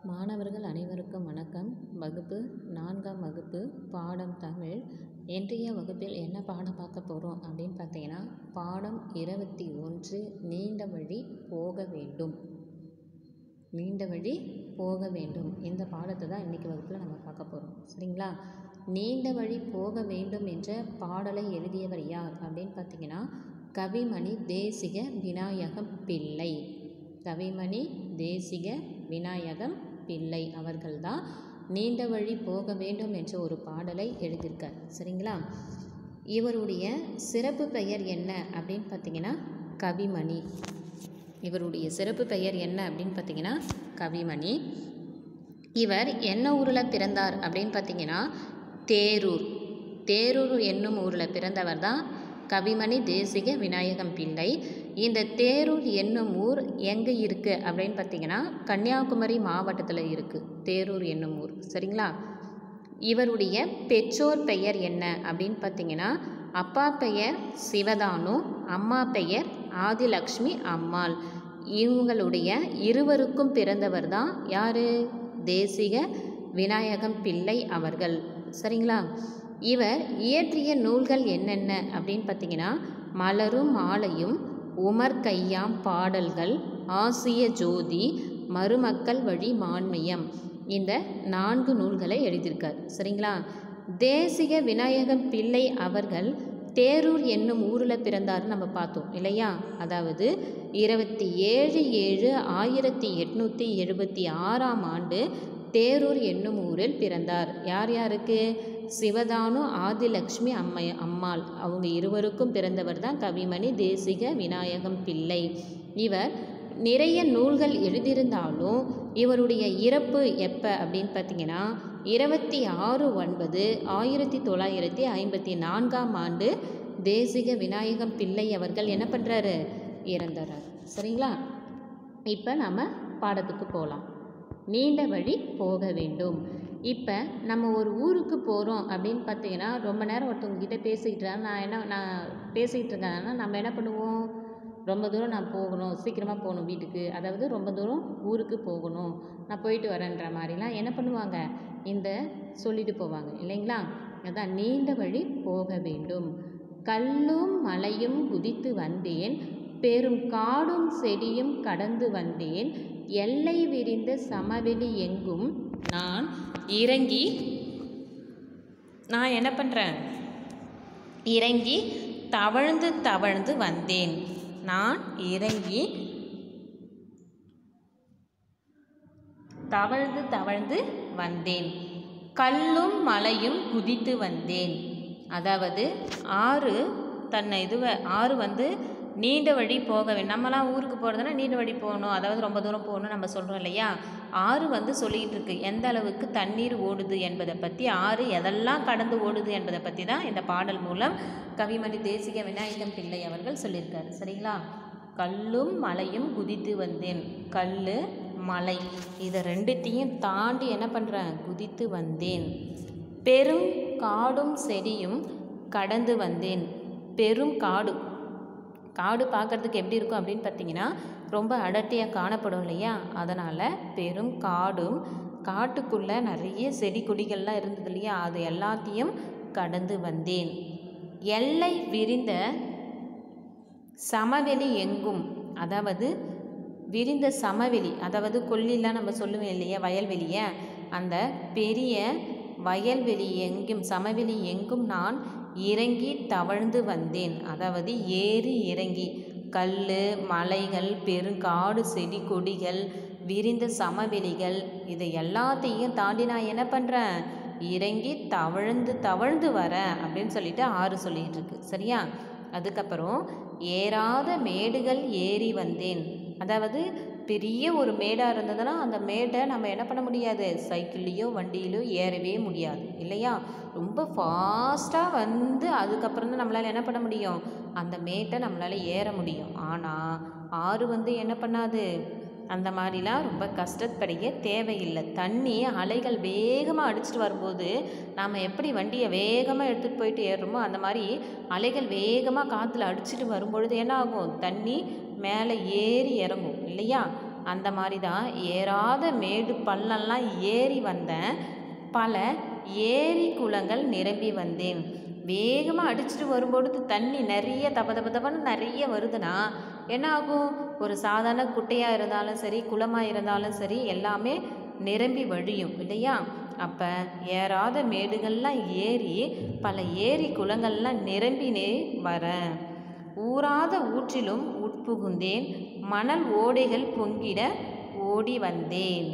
மாணவர்கள் அனைவருக்கும் வணக்கம் வகுப்பு நான்காம் வகுப்பு பாடம் தமிழ் இன்றைய வகுப்பில் என்ன பாடம் பார்க்க போகிறோம் அப்படின்னு பார்த்தீங்கன்னா பாடம் இருபத்தி ஒன்று நீண்ட வழி போக வேண்டும் நீண்ட வழி போக வேண்டும் இந்த பாடத்தை தான் இன்றைக்கி வகுப்பில் நம்ம பார்க்க போகிறோம் சரிங்களா நீண்ட வழி போக வேண்டும் என்ற பாடலை எழுதியவர் யார் அப்படின்னு பார்த்தீங்கன்னா கவிமணி தேசிக விநாயகம் பிள்ளை கவிமணி தேசிக விநாயகம் பிள்ளை அவர்கள்தான் நீண்ட வழி போக வேண்டும் என்ற ஒரு பாடலை எழுதியிருக்கார் சரிங்களா இவருடைய சிறப்பு பெயர் என்ன அப்படின்னு பார்த்தீங்கன்னா கவிமணி இவருடைய சிறப்பு பெயர் என்ன அப்படின்னு பார்த்தீங்கன்னா கவிமணி இவர் என்ன ஊரில் பிறந்தார் அப்படின்னு பார்த்தீங்கன்னா தேரூர் தேரூர் என்னும் ஊரில் பிறந்தவர் தான் கவிமணி தேசிக விநாயகம் பிள்ளை இந்த தேரூர் என்னும் ஊர் எங்கே இருக்குது அப்படின்னு பார்த்தீங்கன்னா கன்னியாகுமரி மாவட்டத்தில் இருக்குது தேரூர் என்னும் ஊர் சரிங்களா இவருடைய பெற்றோர் பெயர் என்ன அப்படின்னு பார்த்தீங்கன்னா அப்பா பெயர் சிவதானு அம்மா பெயர் ஆதிலக்ஷ்மி அம்மாள் இவங்களுடைய இருவருக்கும் பிறந்தவர் தான் யார் தேசிக விநாயகம் பிள்ளை அவர்கள் சரிங்களா இவர் இயற்றிய நூல்கள் என்னென்ன அப்படின்னு பார்த்தீங்கன்னா மலரும் மாலையும் உமர் கையாம் பாடல்கள் ஆசிய ஜோதி மருமக்கள் வழி மான்மியம் இந்த நான்கு நூல்களை எழுதியிருக்கார் சரிங்களா தேசிக விநாயகம் பிள்ளை அவர்கள் தேரூர் என்னும் ஊரில் பிறந்தார்னு நம்ம பார்த்தோம் இல்லையா அதாவது இருபத்தி ஏழு ஏழு ஆயிரத்தி எட்நூற்றி எழுபத்தி ஆறாம் ஆண்டு தேரூர் என்னும் ஊரில் பிறந்தார் யார் யாருக்கு சிவதானு ஆதிலக்ஷ்மி அம்மை அம்மாள் அவங்க இருவருக்கும் பிறந்தவர் தான் கவிமணி தேசிக விநாயகம் பிள்ளை இவர் நிறைய நூல்கள் எழுதியிருந்தாலும் இவருடைய இறப்பு எப்போ அப்படின்னு பார்த்தீங்கன்னா இருபத்தி ஆறு ஒன்பது ஆயிரத்தி தொள்ளாயிரத்தி ஐம்பத்தி நான்காம் ஆண்டு தேசிக விநாயகம் பிள்ளை அவர்கள் என்ன பண்ணுறாரு இறந்துறார் சரிங்களா இப்போ நம்ம பாடத்துக்கு போகலாம் நீண்ட வழி போக வேண்டும் இப்போ நம்ம ஒரு ஊருக்கு போகிறோம் அப்படின்னு பார்த்தீங்கன்னா ரொம்ப நேரம் ஒருத்தவங்க கிட்டே பேசிக்கிட்டு நான் என்ன நான் பேசிக்கிட்டு இருக்கேன்னா நம்ம என்ன பண்ணுவோம் ரொம்ப தூரம் நான் போகணும் சீக்கிரமாக போகணும் வீட்டுக்கு அதாவது ரொம்ப தூரம் ஊருக்கு போகணும் நான் போயிட்டு வரேன்ற மாதிரிலாம் என்ன பண்ணுவாங்க இந்த சொல்லிட்டு போவாங்க இல்லைங்களா அதான் நீண்ட வழி போக வேண்டும் கல்லும் மலையும் குதித்து வந்தேன் பெரும் காடும் செடியும் கடந்து வந்தேன் எல்லை விரிந்த சமவெளி எங்கும் நான் இறங்கி நான் என்ன பண்ணுறேன் இறங்கி தவழ்ந்து தவழ்ந்து வந்தேன் நான் இறங்கி தவழ்ந்து தவழ்ந்து வந்தேன் கல்லும் மலையும் குதித்து வந்தேன் அதாவது ஆறு தன்னை இதுவை ஆறு வந்து நீண்ட வழி போக வேண்டும் நம்மலாம் ஊருக்கு போகிறதுனா நீண்ட வழி போகணும் அதாவது ரொம்ப தூரம் போகணும் நம்ம சொல்கிறோம் இல்லையா ஆறு வந்து சொல்லிக்கிட்டு இருக்கு எந்த அளவுக்கு தண்ணீர் ஓடுது என்பதை பற்றி ஆறு எதெல்லாம் கடந்து ஓடுது என்பதை பற்றி தான் இந்த பாடல் மூலம் கவிமணி தேசிக விநாயகம் பிள்ளை அவர்கள் சொல்லியிருக்காரு சரிங்களா கல்லும் மலையும் குதித்து வந்தேன் கல் மலை இதை ரெண்டுத்தையும் தாண்டி என்ன பண்ணுறேன் குதித்து வந்தேன் பெரும் காடும் செடியும் கடந்து வந்தேன் பெரும் காடு காடு பார்க்குறதுக்கு எப்படி இருக்கும் அப்படின்னு பார்த்தீங்கன்னா ரொம்ப அடர்த்தியாக காணப்படும் இல்லையா அதனால் பெரும் காடும் காட்டுக்குள்ளே நிறைய செடி கொடிகள்லாம் இருந்தது இல்லையா அது எல்லாத்தையும் கடந்து வந்தேன் எல்லை விரிந்த சமவெளி எங்கும் அதாவது விரிந்த சமவெளி அதாவது கொல்லிலாம் நம்ம சொல்லுவோம் இல்லையா வயல்வெளியை அந்த பெரிய வயல்வெளி எங்கும் சமவெளி எங்கும் நான் இறங்கி தவழ்ந்து வந்தேன் அதாவது ஏறி இறங்கி கல் மலைகள் பெருங்காடு செடி கொடிகள் விரிந்த சமவெளிகள் இதை எல்லாத்தையும் தாண்டி நான் என்ன பண்ணுறேன் இறங்கி தவழ்ந்து தவழ்ந்து வரேன் அப்படின்னு சொல்லிட்டு ஆறு சொல்லிகிட்டு இருக்கு சரியா அதுக்கப்புறம் ஏறாத மேடுகள் ஏறி வந்தேன் அதாவது பெரிய ஒரு மேடாக இருந்ததுன்னா அந்த மேடை நம்ம என்ன பண்ண முடியாது சைக்கிள்லேயோ வண்டியிலையோ ஏறவே முடியாது இல்லையா ரொம்ப ஃபாஸ்ட்டாக வந்து அதுக்கப்புறம் தான் நம்மளால் என்ன பண்ண முடியும் அந்த மேட்டை நம்மளால் ஏற முடியும் ஆனால் ஆறு வந்து என்ன பண்ணாது அந்த மாதிரிலாம் ரொம்ப கஷ்டப்படைய தேவையில்லை தண்ணி அலைகள் வேகமாக அடிச்சிட்டு வரும்போது நாம் எப்படி வண்டியை வேகமாக எடுத்துகிட்டு போயிட்டு ஏறுறோமோ அந்த மாதிரி அலைகள் வேகமாக காற்றுல அடிச்சிட்டு வரும்பொழுது என்ன ஆகும் தண்ணி மேலே ஏறி இறங்கும் இல்லையா அந்த மாதிரி தான் ஏறாத மேடு பள்ளம்லாம் ஏறி வந்தேன் பல ஏரி குளங்கள் நிரம்பி வந்தேன் வேகமாக அடிச்சுட்டு வரும்பொழுது தண்ணி நிறைய தப தப தபன்னு நிறைய வருதுன்னா என்ன ஆகும் ஒரு சாதாரண குட்டையாக இருந்தாலும் சரி குளமாக இருந்தாலும் சரி எல்லாமே நிரம்பி வழியும் இல்லையா அப்போ ஏறாத மேடுகள்லாம் ஏறி பல ஏரி குளங்கள்லாம் நிரம்பினே வரேன் ஊறாத ஊற்றிலும் உட்புகுந்தேன் மணல் ஓடைகள் பொங்கிட ஓடி வந்தேன்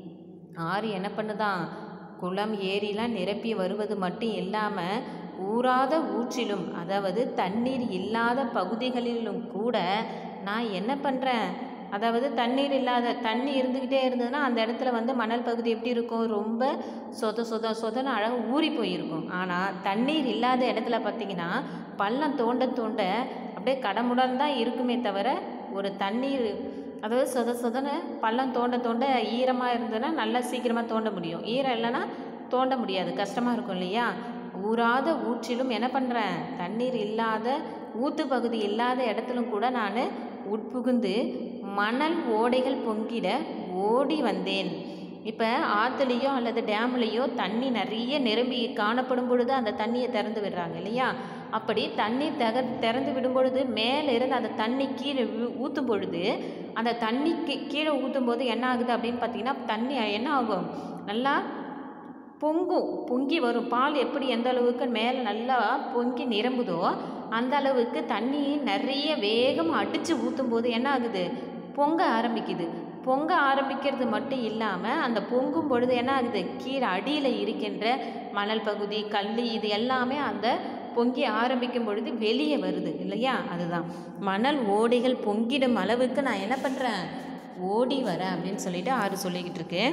ஆறு என்ன பண்ணுதான் குளம் ஏரிலாம் நிரப்பி வருவது மட்டும் இல்லாமல் ஊறாத ஊற்றிலும் அதாவது தண்ணீர் இல்லாத பகுதிகளிலும் கூட நான் என்ன பண்ணுறேன் அதாவது தண்ணீர் இல்லாத தண்ணி இருந்துக்கிட்டே இருந்ததுன்னா அந்த இடத்துல வந்து மணல் பகுதி எப்படி இருக்கும் ரொம்ப சொத சொத சொதன்னு அழகாக ஊறி போயிருக்கும் ஆனால் தண்ணீர் இல்லாத இடத்துல பார்த்தீங்கன்னா பள்ளம் தோண்ட தோண்ட அப்படியே கடமுடன் தான் இருக்குமே தவிர ஒரு தண்ணீர் அதாவது சொத சொதன்னு பள்ளம் தோண்ட தோண்ட ஈரமாக இருந்ததுன்னா நல்லா சீக்கிரமாக தோண்ட முடியும் ஈரம் இல்லைன்னா தோண்ட முடியாது கஷ்டமாக இருக்கும் இல்லையா ஊறாத ஊற்றிலும் என்ன பண்ணுறேன் தண்ணீர் இல்லாத ஊத்து பகுதி இல்லாத இடத்துலும் கூட நான் உட்புகுந்து மணல் ஓடைகள் பொங்கிட ஓடி வந்தேன் இப்போ ஆற்றுலேயோ அல்லது டேம்லேயோ தண்ணி நிறைய நிரம்பி காணப்படும் பொழுது அந்த தண்ணியை திறந்து விடுறாங்க இல்லையா அப்படி தண்ணி தக திறந்து விடும் பொழுது மேலே இருந்து அந்த தண்ணி கீழே ஊ- ஊத்தும் பொழுது அந்த தண்ணிக்கு கீழே ஊற்றும் போது என்ன ஆகுது அப்படின்னு பார்த்தீங்கன்னா தண்ணி என்ன ஆகும் நல்லா பொங்கும் பொங்கி வரும் பால் எப்படி எந்த அளவுக்கு மேலே நல்லா பொங்கி நிரம்புதோ அந்த அளவுக்கு தண்ணி நிறைய வேகமாக அடித்து ஊற்றும் போது என்ன ஆகுது பொங்க ஆரம்பிக்குது பொங்க ஆரம்பிக்கிறது மட்டும் இல்லாமல் அந்த பொங்கும் பொழுது என்ன ஆகுது கீழே அடியில் இருக்கின்ற மணல் பகுதி கல் இது எல்லாமே அந்த பொங்கி ஆரம்பிக்கும் பொழுது வெளியே வருது இல்லையா அதுதான் மணல் ஓடைகள் பொங்கிடும் அளவுக்கு நான் என்ன பண்ணுறேன் ஓடி வரேன் அப்படின்னு சொல்லிட்டு ஆறு சொல்லிக்கிட்டு இருக்கு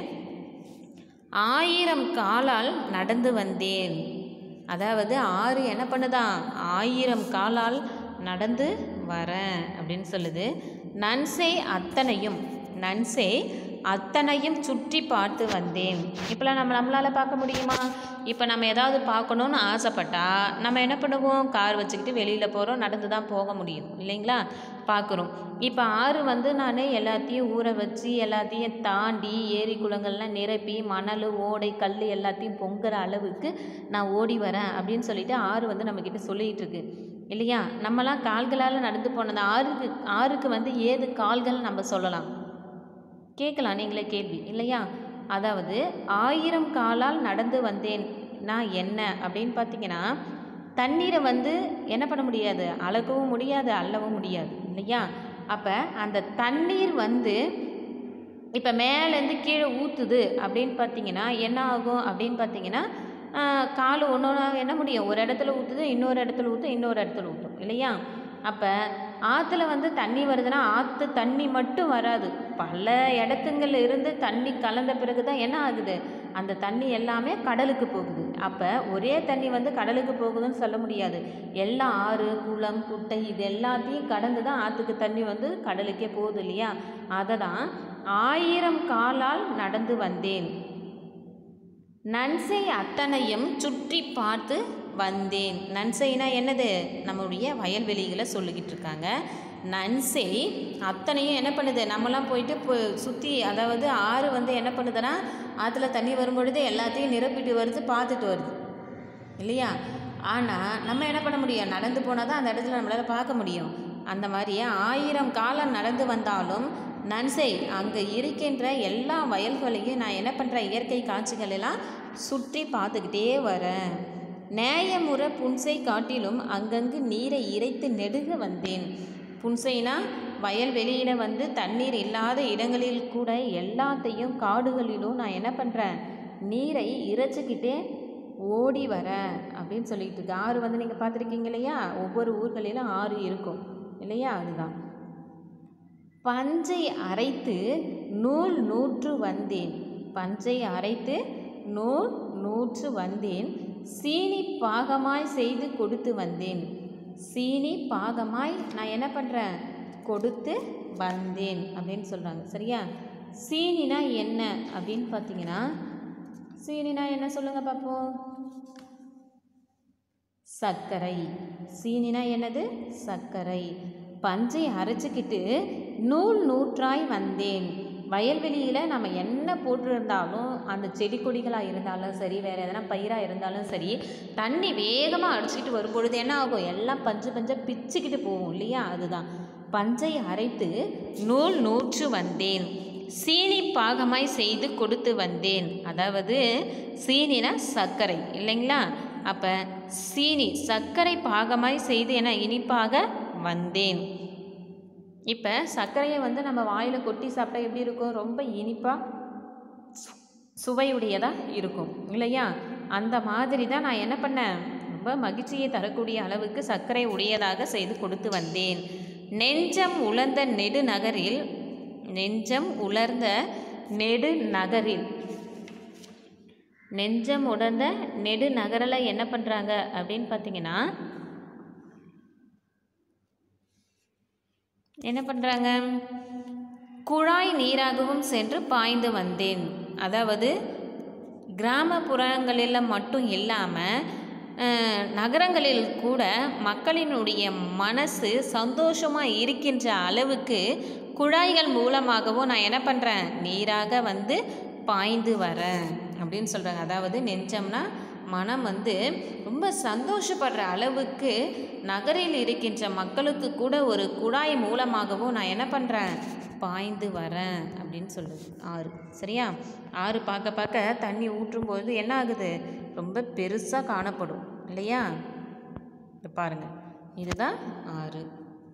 ஆயிரம் காலால் நடந்து வந்தேன் அதாவது ஆறு என்ன பண்ணுதான் ஆயிரம் காலால் நடந்து வரேன் அப்படின்னு சொல்லுது நன்சை அத்தனையும் நன்சை அத்தனையும் சுற்றி பார்த்து வந்தேன் இப்போலாம் நம்ம நம்மளால் பார்க்க முடியுமா இப்போ நம்ம ஏதாவது பார்க்கணுன்னு ஆசைப்பட்டா நம்ம என்ன பண்ணுவோம் கார் வச்சுக்கிட்டு வெளியில் போகிறோம் நடந்து தான் போக முடியும் இல்லைங்களா பார்க்குறோம் இப்போ ஆறு வந்து நான் எல்லாத்தையும் ஊற வச்சு எல்லாத்தையும் தாண்டி ஏரி குளங்கள்லாம் நிரப்பி மணல் ஓடை கல் எல்லாத்தையும் பொங்குற அளவுக்கு நான் ஓடி வரேன் அப்படின்னு சொல்லிட்டு ஆறு வந்து நம்மக்கிட்ட சொல்லிகிட்டு இருக்கு இல்லையா நம்மலாம் கால்களால் நடந்து போனது ஆறுக்கு ஆறுக்கு வந்து ஏது கால்கள் நம்ம சொல்லலாம் கேட்கலாம் நீங்களே கேள்வி இல்லையா அதாவது ஆயிரம் காலால் நடந்து வந்தேன் நான் என்ன அப்படின்னு பார்த்தீங்கன்னா தண்ணீரை வந்து என்ன பண்ண முடியாது அளக்கவும் முடியாது அள்ளவும் முடியாது இல்லையா அப்போ அந்த தண்ணீர் வந்து இப்போ மேலேருந்து கீழே ஊற்றுது அப்படின்னு பார்த்தீங்கன்னா என்ன ஆகும் அப்படின்னு பார்த்தீங்கன்னா ஆஹ், கால் ஒன்று ஒன்றா என்ன முடியும் ஒரு இடத்துல ஊற்றுது இன்னொரு இடத்துல ஊற்றும் இன்னொரு இடத்துல ஊற்றும் இல்லையா அப்போ ஆற்றுல வந்து தண்ணி வருதுன்னா ஆற்று தண்ணி மட்டும் வராது பல இடத்துங்கள்ல இருந்து தண்ணி கலந்த பிறகு தான் என்ன ஆகுது அந்த தண்ணி எல்லாமே கடலுக்கு போகுது அப்போ ஒரே தண்ணி வந்து கடலுக்கு போகுதுன்னு சொல்ல முடியாது எல்லா ஆறு குளம் குட்டை இது எல்லாத்தையும் கடந்து தான் ஆற்றுக்கு தண்ணி வந்து கடலுக்கே போகுது இல்லையா அதை தான் ஆயிரம் காலால் நடந்து வந்தேன் நன்சை அத்தனையும் சுற்றி பார்த்து வந்தேன் நன்சைனா என்னது நம்மளுடைய வயல்வெளிகளை சொல்லிக்கிட்டு இருக்காங்க நன்சை அத்தனையும் என்ன பண்ணுது நம்மலாம் போயிட்டு இப்போ சுற்றி அதாவது ஆறு வந்து என்ன பண்ணுதுன்னா ஆற்றுல தண்ணி வரும்பொழுது எல்லாத்தையும் நிரப்பிட்டு வருது பார்த்துட்டு வருது இல்லையா ஆனால் நம்ம என்ன பண்ண முடியும் நடந்து போனால் தான் அந்த இடத்துல நம்மளால் பார்க்க முடியும் அந்த மாதிரி ஆயிரம் காலம் நடந்து வந்தாலும் நன்சை அங்கே இருக்கின்ற எல்லா வயல்களையும் நான் என்ன பண்ணுறேன் இயற்கை காட்சிகள் எல்லாம் சுற்றி பார்த்துக்கிட்டே வரேன் நேயமுறை புன்சை காட்டிலும் அங்கங்கு நீரை இறைத்து நெடுக வந்தேன் புன்சைனா வயல்வெளியில் வந்து தண்ணீர் இல்லாத இடங்களில் கூட எல்லாத்தையும் காடுகளிலும் நான் என்ன பண்ணுறேன் நீரை இறைச்சிக்கிட்டே ஓடி வர அப்படின்னு சொல்லிட்டு இருக்கு ஆறு வந்து நீங்கள் பார்த்துருக்கீங்க இல்லையா ஒவ்வொரு ஊர்களிலும் ஆறு இருக்கும் இல்லையா அதுதான் பஞ்சை அரைத்து நூல் நூற்று வந்தேன் பஞ்சை அரைத்து நூல் நூற்று வந்தேன் சீனி பாகமாய் செய்து கொடுத்து வந்தேன் சீனி பாகமாய் நான் என்ன பண்ணுறேன் கொடுத்து வந்தேன் அப்படின்னு சொல்கிறாங்க சரியா சீனினா என்ன அப்படின்னு பார்த்தீங்கன்னா சீனினா என்ன சொல்லுங்கள் பார்ப்போம் சர்க்கரை சீனினா என்னது சர்க்கரை பஞ்சை அரைச்சிக்கிட்டு நூல் நூற்றாய் வந்தேன் வயல்வெளியில் நம்ம என்ன போட்டிருந்தாலும் அந்த செடி கொடிகளாக இருந்தாலும் சரி வேறு எதனா பயிராக இருந்தாலும் சரி தண்ணி வேகமாக அடிச்சுக்கிட்டு வரும்பொழுது என்ன ஆகும் எல்லாம் பஞ்சு பஞ்சாக பிச்சுக்கிட்டு போகும் இல்லையா அதுதான் பஞ்சை அரைத்து நூல் நூற்று வந்தேன் சீனி பாகமாய் செய்து கொடுத்து வந்தேன் அதாவது சீனினா சர்க்கரை இல்லைங்களா அப்போ சீனி சர்க்கரை பாகமாய் செய்து என இனிப்பாக வந்தேன் இப்போ சர்க்கரையை வந்து நம்ம வாயில் கொட்டி சாப்பிட்டா எப்படி இருக்கும் ரொம்ப இனிப்பாக சுவையுடையதாக இருக்கும் இல்லையா அந்த மாதிரி தான் நான் என்ன பண்ணேன் ரொம்ப மகிழ்ச்சியை தரக்கூடிய அளவுக்கு சர்க்கரை உடையதாக செய்து கொடுத்து வந்தேன் நெஞ்சம் உலர்ந்த நெடுநகரில் நெஞ்சம் உலர்ந்த நெடுநகரில் நெஞ்சம் உணர்ந்த நெடுநகரில் என்ன பண்ணுறாங்க அப்படின்னு பார்த்தீங்கன்னா என்ன பண்ணுறாங்க குழாய் நீராகவும் சென்று பாய்ந்து வந்தேன் அதாவது கிராமப்புறங்களில் மட்டும் இல்லாமல் நகரங்களில் கூட மக்களினுடைய மனசு சந்தோஷமாக இருக்கின்ற அளவுக்கு குழாய்கள் மூலமாகவும் நான் என்ன பண்ணுறேன் நீராக வந்து பாய்ந்து வரேன் அப்படின்னு சொல்கிறாங்க அதாவது நெஞ்சம்னா மனம் வந்து ரொம்ப சந்தோஷப்படுற அளவுக்கு நகரில் இருக்கின்ற மக்களுக்கு கூட ஒரு குழாய் மூலமாகவும் நான் என்ன பண்ணுறேன் பாய்ந்து வரேன் அப்படின்னு சொல்லுது ஆறு சரியா ஆறு பார்க்க பார்க்க தண்ணி ஊற்றும்போது என்ன ஆகுது ரொம்ப பெருசாக காணப்படும் இல்லையா இதை பாருங்கள் இதுதான் ஆறு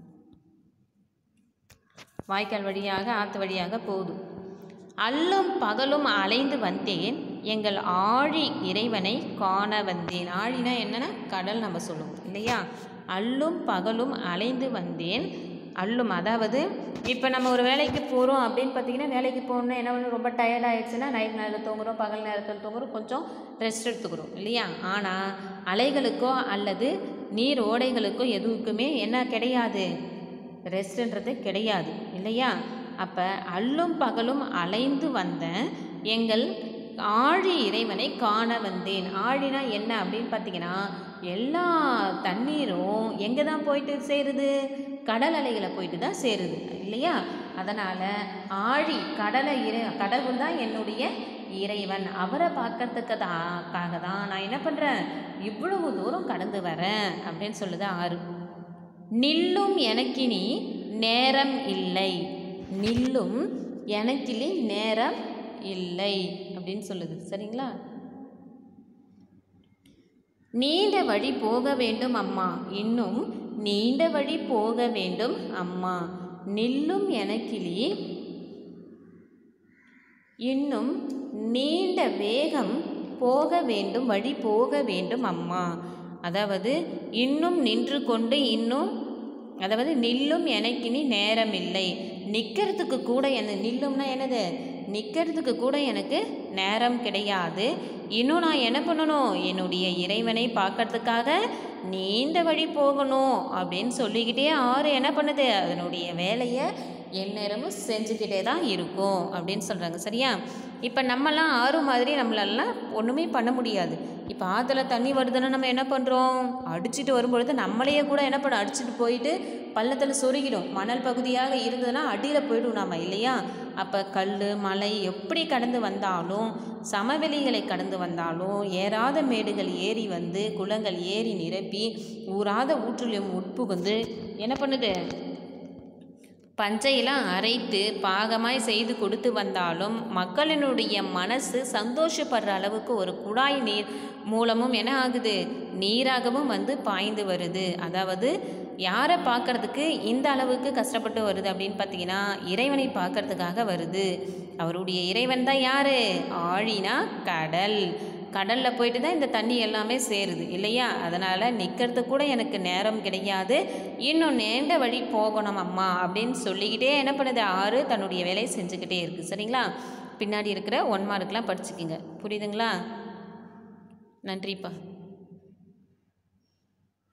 வாய்க்கால் வழியாக ஆற்று வழியாக போகுது அல்லும் பகலும் அலைந்து வந்தேன் எங்கள் ஆழி இறைவனை காண வந்தேன் ஆழினா என்னன்னா கடல் நம்ம சொல்லுவோம் இல்லையா அல்லும் பகலும் அலைந்து வந்தேன் அல்லும் அதாவது இப்போ நம்ம ஒரு வேலைக்கு போகிறோம் அப்படின்னு பார்த்தீங்கன்னா வேலைக்கு போகணுன்னா என்ன பண்ணணும் ரொம்ப டயர்ட் ஆயிடுச்சுன்னா நைட் நேரத்தில் தூங்குறோம் பகல் நேரத்தில் தூங்குறோம் கொஞ்சம் ரெஸ்ட் எடுத்துக்கிறோம் இல்லையா ஆனால் அலைகளுக்கோ அல்லது நீர் ஓடைகளுக்கோ எதுவுக்குமே என்ன கிடையாது ரெஸ்ட்ன்றது கிடையாது இல்லையா அப்போ அல்லும் பகலும் அலைந்து வந்த எங்கள் ஆழி இறைவனை காண வந்தேன் ஆழினா என்ன அப்படின்னு பார்த்தீங்கன்னா எல்லா தண்ணீரும் எங்கே தான் போயிட்டு சேருது கடல் அலைகளை போயிட்டு தான் சேருது இல்லையா அதனால் ஆழி கடலை இறை கடவுள் தான் என்னுடைய இறைவன் அவரை பார்க்கறதுக்கு தாக்காக தான் நான் என்ன பண்ணுறேன் இவ்வளவு தூரம் கடந்து வரேன் அப்படின்னு சொல்லுது ஆறு நில்லும் எனக்கினி நேரம் இல்லை நில்லும் எனக்கினி நேரம் இல்லை அப்படின்னு சொல்லுது சரிங்களா நீண்ட வழி போக வேண்டும் அம்மா இன்னும் நீண்ட வழி போக வேண்டும் அம்மா நில்லும் எனக்கிளி இன்னும் நீண்ட வேகம் போக வேண்டும் வழி போக வேண்டும் அம்மா அதாவது இன்னும் நின்று கொண்டு இன்னும் அதாவது நில்லும் எனக்கினி நேரமில்லை நிற்கிறதுக்கு கூட என்ன நில்லும்னா என்னது நிற்கிறதுக்கு கூட எனக்கு நேரம் கிடையாது இன்னும் நான் என்ன பண்ணணும் என்னுடைய இறைவனை பார்க்கறதுக்காக நீண்ட வழி போகணும் அப்படின்னு சொல்லிக்கிட்டே ஆறு என்ன பண்ணுது அதனுடைய வேலையை எந்நேரமும் செஞ்சுக்கிட்டே தான் இருக்கும் அப்படின்னு சொல்கிறாங்க சரியா இப்போ நம்மலாம் ஆறு மாதிரி நம்மளெல்லாம் ஒன்றுமே பண்ண முடியாது இப்போ ஆற்றுல தண்ணி வருதுன்னா நம்ம என்ன பண்ணுறோம் அடிச்சுட்டு வரும்பொழுது நம்மளையே கூட என்ன பண்ண அடிச்சுட்டு போயிட்டு பள்ளத்தில் சொருகிடும் மணல் பகுதியாக இருந்ததுன்னா அடியில் போய்டும் நாம இல்லையா அப்போ கல் மலை எப்படி கடந்து வந்தாலும் சமவெளிகளை கடந்து வந்தாலும் ஏறாத மேடுகள் ஏறி வந்து குளங்கள் ஏறி நிரப்பி ஊறாத ஊற்றுலையும் உட்புகுந்து என்ன பண்ணுது பஞ்சையெல்லாம் அரைத்து பாகமாய் செய்து கொடுத்து வந்தாலும் மக்களினுடைய மனசு சந்தோஷப்படுற அளவுக்கு ஒரு குழாய் நீர் மூலமும் என்ன ஆகுது நீராகவும் வந்து பாய்ந்து வருது அதாவது யாரை பார்க்கறதுக்கு இந்த அளவுக்கு கஷ்டப்பட்டு வருது அப்படின்னு பார்த்தீங்கன்னா இறைவனை பார்க்கறதுக்காக வருது அவருடைய இறைவன் தான் யார் ஆழினா கடல் கடலில் போயிட்டு தான் இந்த தண்ணி எல்லாமே சேருது இல்லையா அதனால் நிற்கிறது கூட எனக்கு நேரம் கிடையாது இன்னும் நீண்ட வழி போகணும் அம்மா அப்படின்னு சொல்லிக்கிட்டே என்ன பண்ணுது ஆறு தன்னுடைய வேலையை செஞ்சுக்கிட்டே இருக்குது சரிங்களா பின்னாடி இருக்கிற ஒன் மார்க்லாம் படிச்சுக்கிங்க புரியுதுங்களா நன்றிப்பா